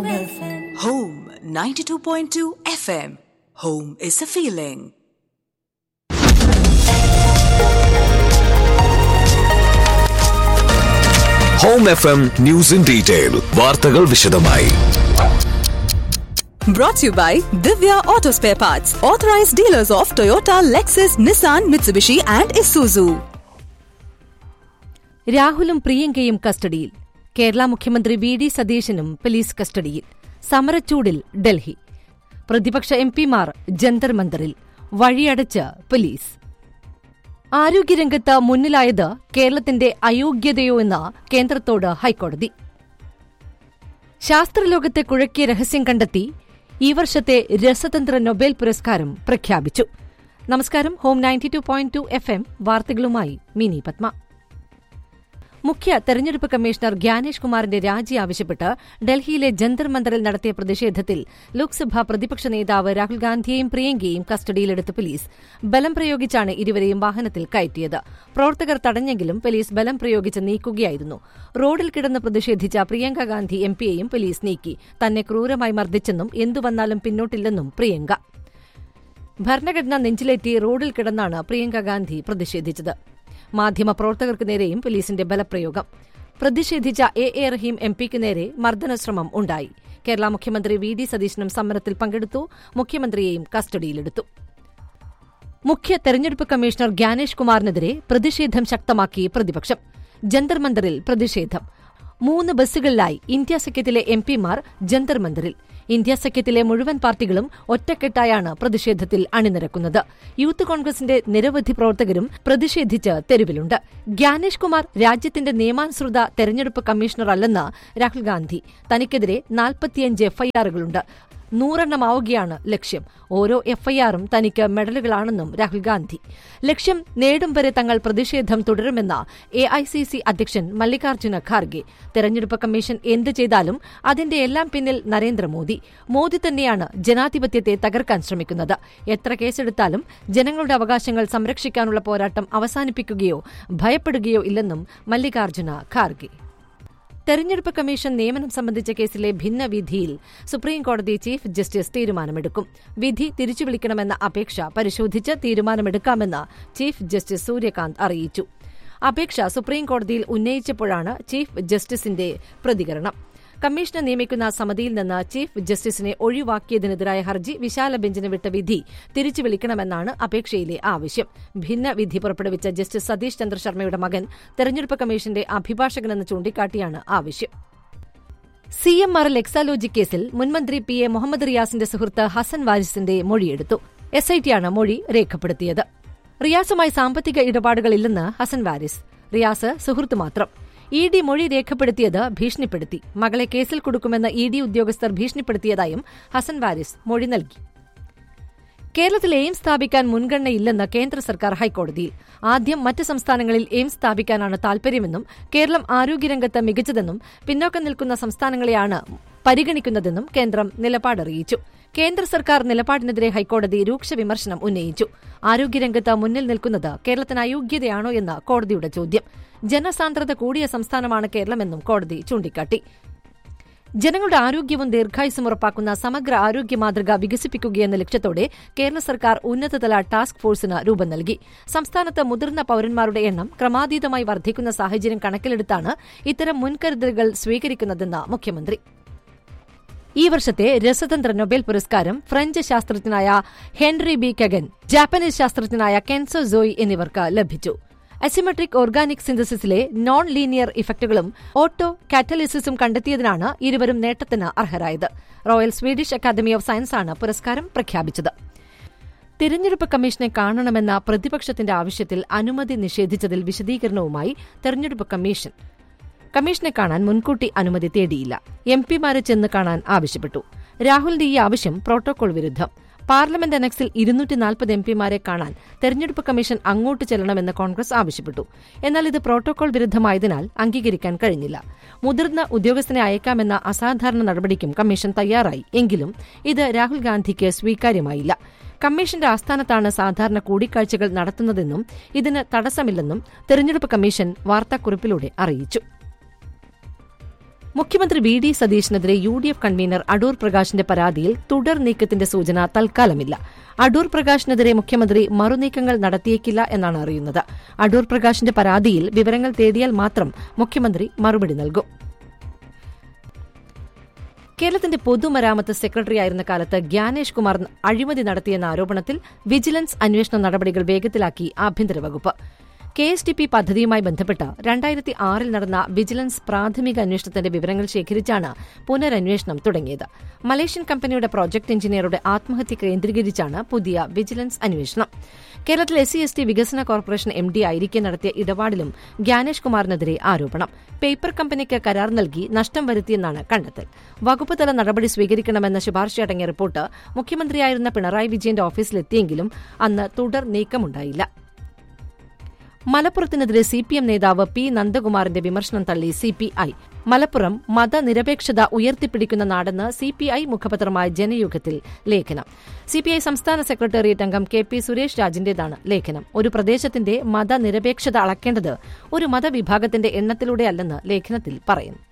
Home 92.2 FM. Home is a feeling. Home F M news in detail വാർത്തകൾ വിശദമായി Brought to you by Divya Auto Spare Parts, authorized dealers of Toyota, Lexus, Nissan, Mitsubishi, and Isuzu. രാഹുലും പ്രിയങ്കയും കസ്റ്റഡിയിൽ കേരള മുഖ്യമന്ത്രി V D സതീശനും police കസ്റ്റഡിയിൽ സമരച്ചൂടിൽ ഡൽഹി പ്രതിപക്ഷ M പിമാർ Jantar മന്ദറിൽ വഴിയടച്ച് police ആരോഗ്യരംഗത്ത് മുന്നിലായത് കേരളത്തിന്റെ അയോഗ്യതയോ എന്ന കേന്ദ്രത്തോട് ഹൈക്കോടതി ശാസ്ത്രലോകത്തെ കുഴക്കിയ രഹസ്യം കണ്ടെത്തി ഈ വർഷത്തെ രസതന്ത്ര നൊബേൽ പുരസ്കാരം പ്രഖ്യാപിച്ചു നമസ്കാരം home ninety two point two FM എം വാർത്തകളുമായി മിനി പത്മ മുഖ്യ തെരഞ്ഞെടുപ്പ് കമ്മീഷണർ ഗ്യാനേഷ് കുമാറിന്റെ രാജി ആവശ്യപ്പെട്ട് ഡൽഹിയിലെ ജന്തർ മന്ദറിൽ നടത്തിയ പ്രതിഷേധത്തിൽ ലോക്സഭാ പ്രതിപക്ഷ നേതാവ് രാഹുൽ ഗാന്ധിയെയും പ്രിയങ്കയെയും കസ്റ്റഡിയിലെടുത്ത് പോലീസ് ബലം പ്രയോഗിച്ചാണ് ഇരുവരെയും വാഹനത്തിൽ കയറ്റിയത് പ്രവർത്തകർ തടഞ്ഞെങ്കിലും പോലീസ് ബലം പ്രയോഗിച്ച് നീക്കുകയായിരുന്നു റോഡിൽ കിടന്ന് പ്രതിഷേധിച്ച പ്രിയങ്ക ഗാന്ധി എംപിയെയും പോലീസ് നീക്കി തന്നെ ക്രൂരമായി മർദ്ദിച്ചെന്നും എന്തുവന്നാലും പിന്നോട്ടില്ലെന്നും പ്രിയങ്ക ഭരണഘടന നെഞ്ചിലേറ്റി റോഡിൽ കിടന്നാണ് പ്രിയങ്ക ഗാന്ധി പ്രതിഷേധിച്ചത് മാധ്യമപ്രവർത്തകർക്ക് നേരെയും പോലീസിന്റെ ബലപ്രയോഗം പ്രതിഷേധിച്ച എ എ റഹീം എം പിക്ക് നേരെ മർദ്ദനശ്രമം ഉണ്ടായി കേരള മുഖ്യമന്ത്രി വി ഡി സതീശനും സമരത്തിൽ പങ്കെടുത്തു മുഖ്യമന്ത്രിയെയും കസ്റ്റഡിയിലെടുത്തു മുഖ്യ തെരഞ്ഞെടുപ്പ് കമ്മീഷണർ ഗ്യാനേഷ് കുമാറിനെതിരെ പ്രതിഷേധം ശക്തമാക്കി പ്രതിപക്ഷം ജന്തർ മന്ദറിൽ പ്രതിഷേധം മൂന്ന് ബസ്സുകളിലായി ഇന്ത്യ സഖ്യത്തിലെ എം പിമാർ ജന്തർ മന്ദറിൽ ഇന്ത്യ സഖ്യത്തിലെ മുഴുവൻ പാർട്ടികളും ഒറ്റക്കെട്ടായാണ് പ്രതിഷേധത്തിൽ അണിനിരക്കുന്നത് യൂത്ത് കോൺഗ്രസിന്റെ നിരവധി പ്രവർത്തകരും പ്രതിഷേധിച്ച് തെരുവിലുണ്ട് ഗ്യാനേഷ് കുമാർ രാജ്യത്തിന്റെ നിയമാനുസൃത തെരഞ്ഞെടുപ്പ് കമ്മീഷണറല്ലെന്ന് രാഹുൽ ഗാന്ധി തനിക്കെതിരെ നാൽപ്പത്തിയഞ്ച് എഫ്ഐആറുകളുണ്ട് നൂറെണ്ണമാവുകയാണ് ലക്ഷ്യം ഓരോ എഫ്ഐആറും തനിക്ക് മെഡലുകളാണെന്നും രാഹുൽ ഗാന്ധി ലക്ഷ്യം നേടും വരെ തങ്ങൾ പ്രതിഷേധം തുടരുമെന്ന എ ഐ സി സി അധ്യക്ഷൻ മല്ലികാർജ്ജുന ഖാർഗെ തെരഞ്ഞെടുപ്പ് കമ്മീഷൻ എന്ത് ചെയ്താലും അതിന്റെ എല്ലാം പിന്നിൽ നരേന്ദ്രമോദി മോദി തന്നെയാണ് ജനാധിപത്യത്തെ തകർക്കാൻ ശ്രമിക്കുന്നത് എത്ര കേസെടുത്താലും ജനങ്ങളുടെ അവകാശങ്ങൾ സംരക്ഷിക്കാനുള്ള പോരാട്ടം അവസാനിപ്പിക്കുകയോ ഭയപ്പെടുകയോ ഇല്ലെന്നും മല്ലികാർജ്ജുന ഖാർഗെ തെരഞ്ഞെടുപ്പ് കമ്മീഷൻ നിയമനം സംബന്ധിച്ച കേസിലെ ഭിന്നവിധിയിൽ സുപ്രീംകോടതി ചീഫ് ജസ്റ്റിസ് തീരുമാനമെടുക്കും വിധി തിരിച്ചുവിളിക്കണമെന്ന അപേക്ഷ പരിശോധിച്ച് തീരുമാനമെടുക്കാമെന്ന് ചീഫ് ജസ്റ്റിസ് സൂര്യകാന്ത് അറിയിച്ചു അപേക്ഷ സുപ്രീംകോടതിയിൽ ഉന്നയിച്ചപ്പോഴാണ് ചീഫ് ജസ്റ്റിസിന്റെ പ്രതികരണം കമ്മീഷനെ നിയമിക്കുന്ന സമിതിയിൽ നിന്ന് ചീഫ് ജസ്റ്റിസിനെ ഒഴിവാക്കിയതിനെതിരായ ഹർജി വിശാല ബെഞ്ചിന് വിട്ട വിധി തിരിച്ചു വിളിക്കണമെന്നാണ് അപേക്ഷയിലെ ആവശ്യം ഭിന്ന വിധി പുറപ്പെടുവിച്ച ജസ്റ്റിസ് സതീഷ് ചന്ദ്ര ശർമ്മയുടെ മകൻ തെരഞ്ഞെടുപ്പ് കമ്മീഷന്റെ അഭിഭാഷകനെന്ന് ചൂണ്ടിക്കാട്ടിയാണ് ആവശ്യം സി എം ആർ എക്സാലോജി കേസിൽ മുൻമന്ത്രി പി എ മുഹമ്മദ് റിയാസിന്റെ സുഹൃത്ത് ഹസൻ വാരിസിന്റെ മൊഴിയെടുത്തു എസ് ഐ ടിയാണ് മൊഴി രേഖപ്പെടുത്തിയത് റിയാസുമായി സാമ്പത്തിക ഇടപാടുകളില്ലെന്ന് ഹസൻ വാരിസ് റിയാസ് സുഹൃത്ത് മാത്രം ഇ ഡി മൊഴി രേഖപ്പെടുത്തിയത് ഭീഷണിപ്പെടുത്തി മകളെ കേസിൽ കൊടുക്കുമെന്ന് ഇ ഡി ഉദ്യോഗസ്ഥർ ഭീഷണിപ്പെടുത്തിയതായും ഹസൻ വാരിസ് മൊഴി നൽകി കേരളത്തിൽ എയിംസ് സ്ഥാപിക്കാൻ മുൻഗണനയില്ലെന്ന് കേന്ദ്ര സർക്കാർ ഹൈക്കോടതിയിൽ ആദ്യം മറ്റ് സംസ്ഥാനങ്ങളിൽ എയിംസ് സ്ഥാപിക്കാനാണ് താൽപര്യമെന്നും കേരളം ആരോഗ്യരംഗത്ത് മികച്ചതെന്നും പിന്നോക്കം നിൽക്കുന്ന സംസ്ഥാനങ്ങളെയാണ് പരിഗണിക്കുന്നതെന്നും കേന്ദ്രം നിലപാടറിയിച്ചു കേന്ദ്ര സർക്കാർ നിലപാടിനെതിരെ ഹൈക്കോടതി രൂക്ഷ വിമർശനം ഉന്നയിച്ചു ആരോഗ്യരംഗത്ത് മുന്നിൽ നിൽക്കുന്നത് കേരളത്തിന് അയോഗ്യതയാണോ എന്ന കോടതിയുടെ ചോദ്യം ജനസാന്ദ്രത കൂടിയ സംസ്ഥാനമാണ് കേരളമെന്നും കോടതി ചൂണ്ടിക്കാട്ടി ജനങ്ങളുടെ ആരോഗ്യവും ദീർഘായുസും ഉറപ്പാക്കുന്ന സമഗ്ര ആരോഗ്യ മാതൃക വികസിപ്പിക്കുകയെന്ന ലക്ഷ്യത്തോടെ കേരള സർക്കാർ ഉന്നതതല ടാസ്ക് ഫോഴ്സിന് രൂപം നൽകി സംസ്ഥാനത്ത് മുതിർന്ന പൌരന്മാരുടെ എണ്ണം ക്രമാതീതമായി വർദ്ധിക്കുന്ന സാഹചര്യം കണക്കിലെടുത്താണ് ഇത്തരം മുൻകരുതലുകൾ സ്വീകരിക്കുന്നതെന്ന് മുഖ്യമന്ത്രി ഈ വർഷത്തെ രസതന്ത്ര നൊബേൽ പുരസ്കാരം ഫ്രഞ്ച് ശാസ്ത്രജ്ഞനായ ഹെൻറി ബി കെഗൻ ജാപ്പനീസ് ശാസ്ത്രജ്ഞനായ കെൻസോ സോയി എന്നിവർക്ക് ലഭിച്ചു അസിമെട്രിക് ഓർഗാനിക് സിന്തസിസിലെ നോൺ ലീനിയർ ഇഫക്റ്റുകളും ഓട്ടോ കാറ്റലിസിസും കണ്ടെത്തിയതിനാണ് ഇരുവരും നേട്ടത്തിന് അർഹരായത് റോയൽ സ്വീഡിഷ് അക്കാദമി ഓഫ് സയൻസാണ് പുരസ്കാരം പ്രഖ്യാപിച്ചത് തിരഞ്ഞെടുപ്പ് കമ്മീഷനെ കാണണമെന്ന പ്രതിപക്ഷത്തിന്റെ ആവശ്യത്തിൽ അനുമതി നിഷേധിച്ചതിൽ വിശദീകരണവുമായി തെരഞ്ഞെടുപ്പ് കമ്മീഷൻ കമ്മീഷനെ കാണാൻ മുൻകൂട്ടി അനുമതി തേടിയില്ല എം പിമാരെ ചെന്ന് കാണാൻ ആവശ്യപ്പെട്ടു രാഹുലിന്റെ ഈ ആവശ്യം പ്രോട്ടോകോൾ വിരുദ്ധം പാർലമെന്റ് അനക്സിൽ ഇരുന്നൂറ്റി നാൽപ്പത് എം പിമാരെ കാണാൻ തെരഞ്ഞെടുപ്പ് കമ്മീഷൻ അങ്ങോട്ട് ചെല്ലണമെന്ന് കോൺഗ്രസ് ആവശ്യപ്പെട്ടു എന്നാൽ ഇത് പ്രോട്ടോകോൾ വിരുദ്ധമായതിനാൽ അംഗീകരിക്കാൻ കഴിഞ്ഞില്ല മുതിർന്ന ഉദ്യോഗസ്ഥനെ അയക്കാമെന്ന അസാധാരണ നടപടിക്കും കമ്മീഷൻ തയ്യാറായി എങ്കിലും ഇത് രാഹുൽ ഗാന്ധിക്ക് സ്വീകാര്യമായില്ല കമ്മീഷന്റെ ആസ്ഥാനത്താണ് സാധാരണ കൂടിക്കാഴ്ചകൾ നടത്തുന്നതെന്നും ഇതിന് തടസ്സമില്ലെന്നും തെരഞ്ഞെടുപ്പ് കമ്മീഷൻ വാർത്താക്കുറിപ്പിലൂടെ അറിയിച്ചു മുഖ്യമന്ത്രി വി ഡി സതീശനെതിരെ U D F convener Adoor പ്രകാശിന്റെ പരാതിയിൽ തുടർ നീക്കത്തിന്റെ സൂചന തൽക്കാലമില്ല അടൂർ പ്രകാശിനെതിരെ മുഖ്യമന്ത്രി മറുനീക്കങ്ങൾ നടത്തിയേക്കില്ല എന്നാണ് അറിയുന്നത് അടൂർ പ്രകാശിന്റെ പരാതിയിൽ വിവരങ്ങൾ തേടിയാൽ മാത്രം മുഖ്യമന്ത്രി മറുപടി നൽകും കേരളത്തിന്റെ പൊതുമരാമത്ത് സെക്രട്ടറിയായിരുന്ന കാലത്ത് ഗ്യാനേഷ് കുമാർ അഴിമതി നടത്തിയെന്ന ആരോപണത്തിൽ വിജിലൻസ് അന്വേഷണ നടപടികൾ വേഗത്തിലാക്കി ആഭ്യന്തര വകുപ്പ് കെ എസ് ടി പി പദ്ധതിയുമായി ബന്ധപ്പെട്ട് രണ്ടായിരത്തി ആറിൽ നടന്ന വിജിലൻസ് പ്രാഥമിക അന്വേഷണത്തിന്റെ വിവരങ്ങൾ ശേഖരിച്ചാണ് പുനരന്വേഷണം തുടങ്ങിയത് മലേഷ്യൻ കമ്പനിയുടെ പ്രോജക്ട് എഞ്ചിനീയറുടെ ആത്മഹത്യ കേന്ദ്രീകരിച്ചാണ് പുതിയ വിജിലൻസ് അന്വേഷണം കേരളത്തിൽ എസ് സി എസ് ടി വികസന കോർപ്പറേഷൻ എം ഡി ആയിരിക്കെ നടത്തിയ ഇടപാടിലും ഗ്യാനേഷ് കുമാറിനെതിരെ ആരോപണം പേപ്പർ കമ്പനിക്ക് കരാർ നൽകി നഷ്ടം വരുത്തിയെന്നാണ് കണ്ടെത്തൽ വകുപ്പ് തല നടപടി സ്വീകരിക്കണമെന്ന ശുപാർശയടങ്ങിയ റിപ്പോർട്ട് മുഖ്യമന്ത്രിയായിരുന്ന പിണറായി വിജയന്റെ ഓഫീസിലെത്തിയെങ്കിലും അന്ന് തുടർ നീക്കമുണ്ടായില്ല മലപ്പുറത്തിനെതിരെ സി പി എം നേതാവ് പി നന്ദകുമാറിന്റെ വിമർശനം തള്ളി സി പി ഐ മലപ്പുറം മതനിരപേക്ഷത ഉയർത്തിപ്പിടിക്കുന്ന നാടെന്ന് സി പി ഐ മുഖപത്രമായ ജനയുഗത്തിൽ ലേഖനം സി പി ഐ സംസ്ഥാന സെക്രട്ടേറിയറ്റ് അംഗം കെ പി സുരേഷ് രാജിന്റേതാണ് ലേഖനം ഒരു പ്രദേശത്തിന്റെ മതനിരപേക്ഷത അളക്കേണ്ടത് ഒരു മതവിഭാഗത്തിന്റെ എണ്ണത്തിലൂടെയല്ലെന്ന് ലേഖനത്തിൽ പറയുന്നു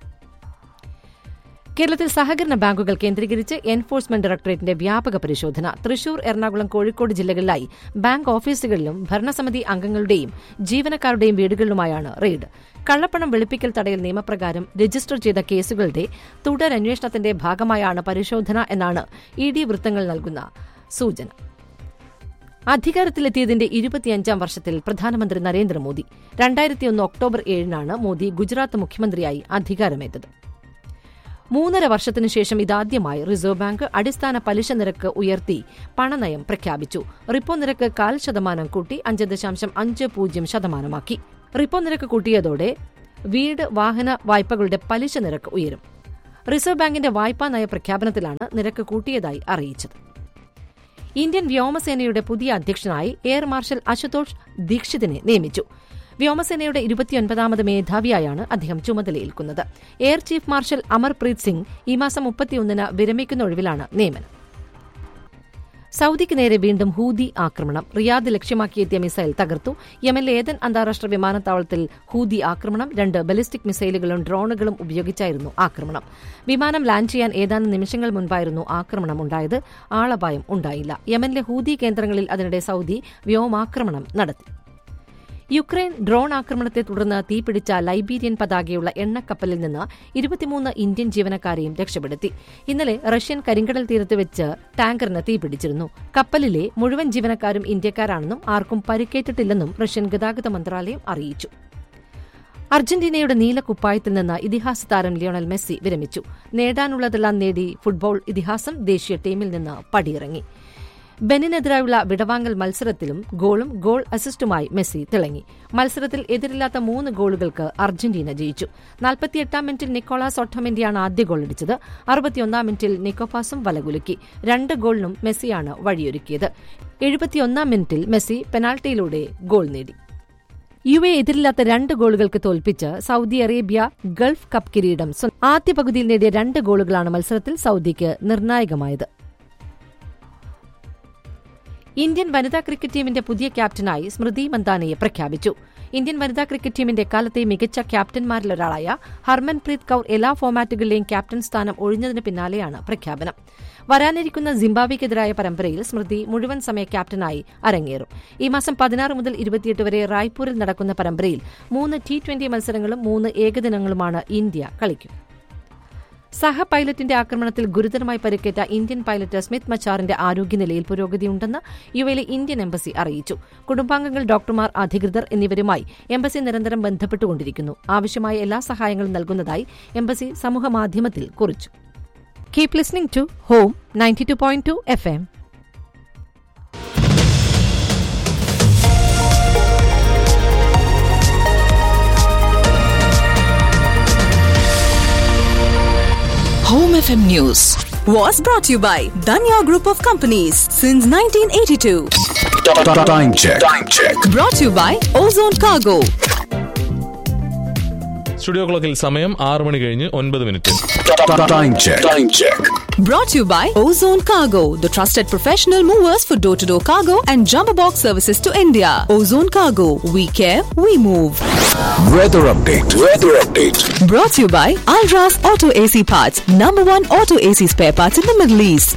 കേരളത്തിൽ സഹകരണ ബാങ്കുകൾ കേന്ദ്രീകരിച്ച് എൻഫോഴ്സ്മെന്റ് ഡയറക്ടറേറ്റിന്റെ വ്യാപക പരിശോധന തൃശൂർ എറണാകുളം കോഴിക്കോട് ജില്ലകളിലായി ബാങ്ക് ഓഫീസുകളിലും ഭരണസമിതി അംഗങ്ങളുടെയും ജീവനക്കാരുടെയും വീടുകളിലുമായാണ് റെയ്ഡ് കള്ളപ്പണം വെളുപ്പിക്കൽ തടയൽ നിയമപ്രകാരം രജിസ്റ്റർ ചെയ്ത കേസുകളുടെ തുടരന്വേഷണത്തിന്റെ ഭാഗമായാണ് പരിശോധന എന്നാണ് ഇ ഡി വൃത്തങ്ങൾ നൽകുന്ന സൂചന അധികാരത്തിലെത്തിയതിന്റെ ഇരുപത്തിയഞ്ചാം വർഷത്തിൽ പ്രധാനമന്ത്രി നരേന്ദ്രമോദി രണ്ടായിരത്തിയൊന്ന് ഒക്ടോബർ ഏഴിനാണ് മോദി ഗുജറാത്ത് മുഖ്യമന്ത്രിയായി അധികാരമേറ്റത് മൂന്നര വർഷത്തിനു ശേഷം ഇതാദ്യമായി റിസർവ് ബാങ്ക് അടിസ്ഥാന പലിശ നിരക്ക് ഉയർത്തി പണനയം പ്രഖ്യാപിച്ചു റിപ്പോ നിരക്ക് കാൽ ശതമാനം കൂട്ടി അഞ്ച് ദശാംശം അഞ്ച് പൂജ്യം ശതമാനമാക്കി റിപ്പോ നിരക്ക് കൂട്ടിയതോടെ വീട് വാഹന വായ്പകളുടെ പലിശ നിരക്ക് ഉയരും റിസർവ് ബാങ്കിന്റെ വായ്പാ നയ പ്രഖ്യാപനത്തിലാണ് നിരക്ക് കൂട്ടിയതായി അറിയിച്ചത് ഇന്ത്യൻ വ്യോമസേനയുടെ പുതിയ അധ്യക്ഷനായി എയർ മാർഷൽ അശുതോഷ് ദീക്ഷിതിനെ നിയമിച്ചു വ്യോമസേനയുടെ ഇരുപത്തിയൊൻപതാമത് മേധാവിയായാണ് അദ്ദേഹം ചുമതലയേൽക്കുന്നത് air chief marshal Amarpreet Singh ഈ മാസം മുപ്പത്തിയൊന്നിന് വിരമിക്കുന്ന ഒഴിവിലാണ് നിയമനം സൌദിക്ക് നേരെ വീണ്ടും ഹൂതി ആക്രമണം റിയാദ് ലക്ഷ്യമാക്കിയെത്തിയ മിസൈൽ തകർത്തു യമനിലെ ഏതൻ അന്താരാഷ്ട്ര വിമാനത്താവളത്തിൽ ഹൂതി ആക്രമണം രണ്ട് ബലിസ്റ്റിക് മിസൈലുകളും ഡ്രോണുകളും ഉപയോഗിച്ചായിരുന്നു ആക്രമണം വിമാനം ലാൻഡ് ചെയ്യാൻ ഏതാനും നിമിഷങ്ങൾ മുൻപായിരുന്നു ആക്രമണം ഉണ്ടായത് ആളപായം ഉണ്ടായില്ല യമനിലെ ഹൂതി കേന്ദ്രങ്ങളിൽ അതിനിടെ സൌദി വ്യോമാക്രമണം നടത്തി യുക്രൈൻ ഡ്രോൺ ആക്രമണത്തെ തുടർന്ന് തീപിടിച്ച ലൈബീരിയൻ പതാകയുള്ള എണ്ണക്കപ്പലിൽ നിന്ന് ഇരുപത്തിമൂന്ന് ഇന്ത്യൻ ജീവനക്കാരെയും രക്ഷപ്പെടുത്തി ഇന്നലെ റഷ്യൻ കരിങ്കടൽ തീരത്ത് വെച്ച് ടാങ്കറിന് തീപിടിച്ചിരുന്നു കപ്പലിലെ മുഴുവൻ ജീവനക്കാരും ഇന്ത്യക്കാരാണെന്നും ആർക്കും പരിക്കേറ്റിട്ടില്ലെന്നും റഷ്യൻ ഗതാഗത മന്ത്രാലയം അറിയിച്ചു അർജന്റീനയുടെ നീലക്കുപ്പായത്തിൽ നിന്ന് ഇതിഹാസ താരം ലിയോണൽ മെസ്സി വിരമിച്ചു നേടാനുള്ളതെല്ലാം നേടി ഫുട്ബോൾ ഇതിഹാസം ദേശീയ ടീമിൽ നിന്ന് പടിയിറങ്ങി ബെനിനെതിരായുള്ള വിടവാങ്ങൽ മത്സരത്തിലും ഗോളും ഗോൾ അസിസ്റ്റുമായി മെസ്സി തിളങ്ങി മത്സരത്തിൽ എതിരില്ലാത്ത മൂന്ന് ഗോളുകൾക്ക് അർജന്റീന ജയിച്ചു നാൽപ്പത്തിയെട്ടാം മിനിറ്റിൽ നിക്കോളാസ് ഒട്ടമെന്റിയാണ് ആദ്യ ഗോളടിച്ചത് അറുപത്തിയൊന്നാം മിനിറ്റിൽ നിക്കോപാസും വലകുലുക്കി രണ്ട് ഗോളിനും മെസ്സിയാണ് വഴിയൊരുക്കിയത് എഴുപത്തിയൊന്നാം മിനിറ്റിൽ മെസ്സി പെനാൽറ്റിയിലൂടെ ഗോൾ നേടി യു എ എതിരില്ലാത്ത രണ്ട് ഗോളുകൾക്ക് തോൽപ്പിച്ച് സൌദി അറേബ്യ ഗൾഫ് കപ്പ് കിരീടം ആദ്യ പകുതിയിൽ നേടിയ രണ്ട് ഗോളുകളാണ് മത്സരത്തിൽ സൌദിക്ക് നിർണായകമായത് ഇന്ത്യൻ വനിതാ ക്രിക്കറ്റ് ടീമിന്റെ പുതിയ ക്യാപ്റ്റനായി സ്മൃതി മന്ദാനയെ പ്രഖ്യാപിച്ചു ഇന്ത്യൻ വനിതാ ക്രിക്കറ്റ് ടീമിന്റെ കാലത്തെ മികച്ച ക്യാപ്റ്റന്മാരിലൊരാളായ ഹർമൻപ്രീത് കൌർ എല്ലാ ഫോമാറ്റുകളിലെയും ക്യാപ്റ്റൻ സ്ഥാനം ഒഴിഞ്ഞതിന് പിന്നാലെയാണ് പ്രഖ്യാപനം വരാനിരിക്കുന്ന സിംബാബ്വെക്കെതിരായ പരമ്പരയിൽ സ്മൃതി മുഴുവൻ സമയ ക്യാപ്റ്റനായി അരങ്ങേറും ഈ മാസം പതിനാറ് മുതൽ ഇരുപത്തിയെട്ട് വരെ റായ്പൂരിൽ നടക്കുന്ന പരമ്പരയിൽ മൂന്ന് ടി ട്വന്റി മത്സരങ്ങളും മൂന്ന് ഏകദിനങ്ങളുമാണ് ഇന്ത്യ കളിക്കുക സഹ പൈലറ്റിന്റെ ആക്രമണത്തിൽ ഗുരുതരമായി പരിക്കേറ്റ ഇന്ത്യൻ പൈലറ്റ് സ്മിത്ത് മച്ചാറിന്റെ ആരോഗ്യനിലയിൽ പുരോഗതിയുണ്ടെന്ന് യുഎയിലെ ഇന്ത്യൻ എംബസി അറിയിച്ചു കുടുംബാംഗങ്ങൾ ഡോക്ടർമാർ അധികൃതർ എന്നിവരുമായി എംബസി നിരന്തരം ബന്ധപ്പെട്ടുകൊണ്ടിരിക്കുന്നു ആവശ്യമായ എല്ലാ സഹായങ്ങളും നൽകുന്നതായി എംബസി സമൂഹമാധ്യമത്തിൽ കുറിച്ചു keep listening to home ninety two point two FM എം Home FM News was brought to you by Danya Group of Companies since 1982. Time check. Time check. Brought to you by Ozone Cargo. Studio ക്ലോക്കിൽ സമയം ആറ് മണി കഴിഞ്ഞ് ഒൻപത് മിനിറ്റ് Time check. Time check. Brought to you by Ozone Cargo, the trusted professional movers for door to door cargo and jumbo box services to India. Ozone Cargo, we care, we move. Weather update. Weather update. Brought to you by Alras Auto AC Parts, number one auto AC spare parts in the Middle East.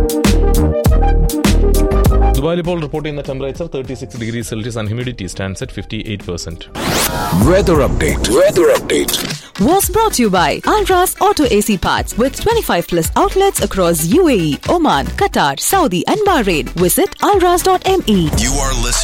ദുബായിൽ ഇപ്പോൾ report ചെയ്യുന്ന temperature thirty six degree Celsius and humidity stands at fifty eight percent Weather update. Weather update. Was brought to you by Alras Auto AC Parts with 25 plus outlets across UAE, Oman, Qatar, Saudi, and Bahrain. Visit alras.me. You are listening.